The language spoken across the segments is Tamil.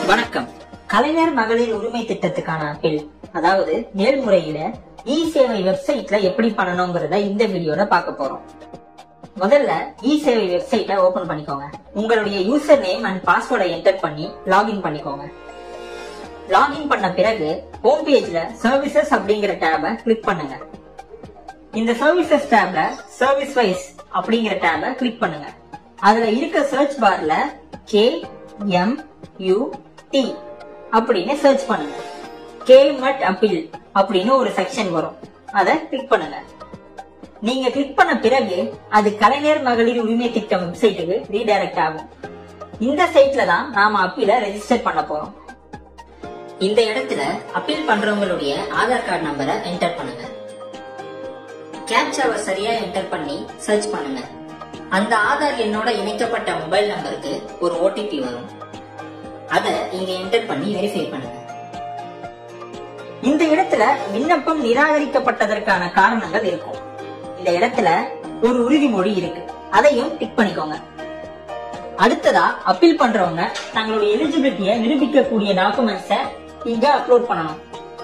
வணக்கம் கலைஞர் மகளிர் உரிமை திட்டத்துக்கான அப்பீல் அதாவது மேல்முறையீட இ சேவை வெப்சைட்ல எப்படி பண்ணணுங்கிறத இந்த வீடியோல பார்க்க போறோம் முதல்ல இ சேவை வெப்சைட்டை ஓபன் பண்ணிக்கோங்க உங்களுடைய யூசர் நேம் அண்ட் பாஸ்வேர்டை என்டர் பண்ணி லாகின் பண்ணிக்கோங்க லாகின் பண்ண பிறகு ஹோம் பேஜ்ல சர்வீசஸ் அப்படிங்கிற டேபை கிளிக் பண்ணுங்க இந்த சர்வீசஸ் டேப்ல சர்வீஸ் வைஸ் அப்படிங்கிற டேபை கிளிக் பண்ணுங்க அதுல இருக்க சர்ச் பார்ல கே எம் யூ டி அப்படின்னு சர்ச் பண்ணுங்க கே மட் அப்பீல் அப்படின்னு ஒரு செக்ஷன் வரும் அதை கிளிக் பண்ணுங்க நீங்க கிளிக் பண்ண பிறகு அது கலைஞர் மகளிர் உரிமை திட்டம் வெப்சைட்டுக்கு ரீடைரக்ட் ஆகும் இந்த சைட்ல தான் நாம அப்பீல ரெஜிஸ்டர் பண்ண போறோம் இந்த இடத்துல அப்பீல் பண்றவங்களுடைய ஆதார் கார்டு நம்பரை என்டர் பண்ணுங்க கேப்சாவை சரியா என்டர் பண்ணி சர்ச் பண்ணுங்க அந்த ஆதார் எண்ணோட இணைக்கப்பட்ட மொபைல் நம்பருக்கு ஒரு ஓடிபி வரும் அத இங்க என்டர் பண்ணி வெரிஃபை பண்ணுங்க இந்த இடத்துல விண்ணப்பம் நிராகரிக்கப்பட்டதற்கான காரணங்கள் இருக்கும் இந்த இடத்துல ஒரு உறுதிமொழி இருக்கு அதையும் டிக் பண்ணிக்கோங்க அடுத்ததா அப்பீல் பண்றவங்க தங்களுடைய எலிஜிபிலிட்டியை நிரூபிக்கக்கூடிய டாக்குமெண்ட்ஸ இங்க அப்லோட் பண்ணணும்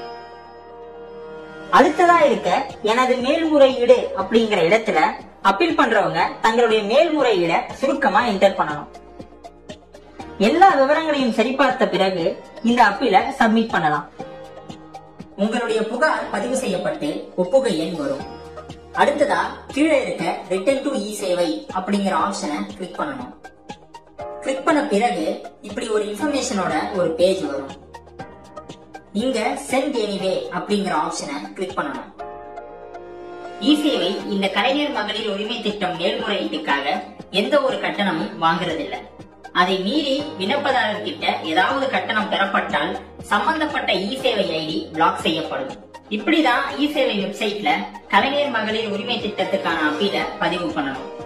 அடுத்ததா இருக்க எனது மேல்முறையீடு அப்படிங்கிற இடத்துல அப்பீல் பண்றவங்க தங்களுடைய மேல்முறையீட சுருக்கமா என்டர் பண்ணணும் எல்லா விவரங்களையும் சரிபார்த்த பிறகு இந்த அப்பீல சப்மிட் பண்ணலாம் உங்களுடைய புகார் பதிவு செய்யப்பட்டு ஒப்புகை எண் வரும் அடுத்ததா கீழே இருக்க ரிட்டர்ன் டு இ சேவை அப்படிங்கிற ஆப்ஷனை கிளிக் பண்ணணும் கிளிக் பண்ண பிறகு இப்படி ஒரு இன்ஃபர்மேஷனோட ஒரு பேஜ் வரும் இங்க சென்ட் எனிவே அப்படிங்கிற ஆப்ஷனை கிளிக் பண்ணணும் இ சேவை இந்த கலைஞர் மகளிர் உரிமை திட்டம் மேல்முறையீட்டுக்காக எந்த ஒரு கட்டணமும் வாங்குறதில்ல அதை மீறி விண்ணப்பதாரர் கிட்ட ஏதாவது கட்டணம் பெறப்பட்டால் சம்பந்தப்பட்ட இ சேவை ஐடி பிளாக் செய்யப்படும் இப்படிதான் இ சேவை வெப்சைட்ல கலைஞர் மகளிர் உரிமை திட்டத்துக்கான அப்பீல பதிவு பண்ணணும்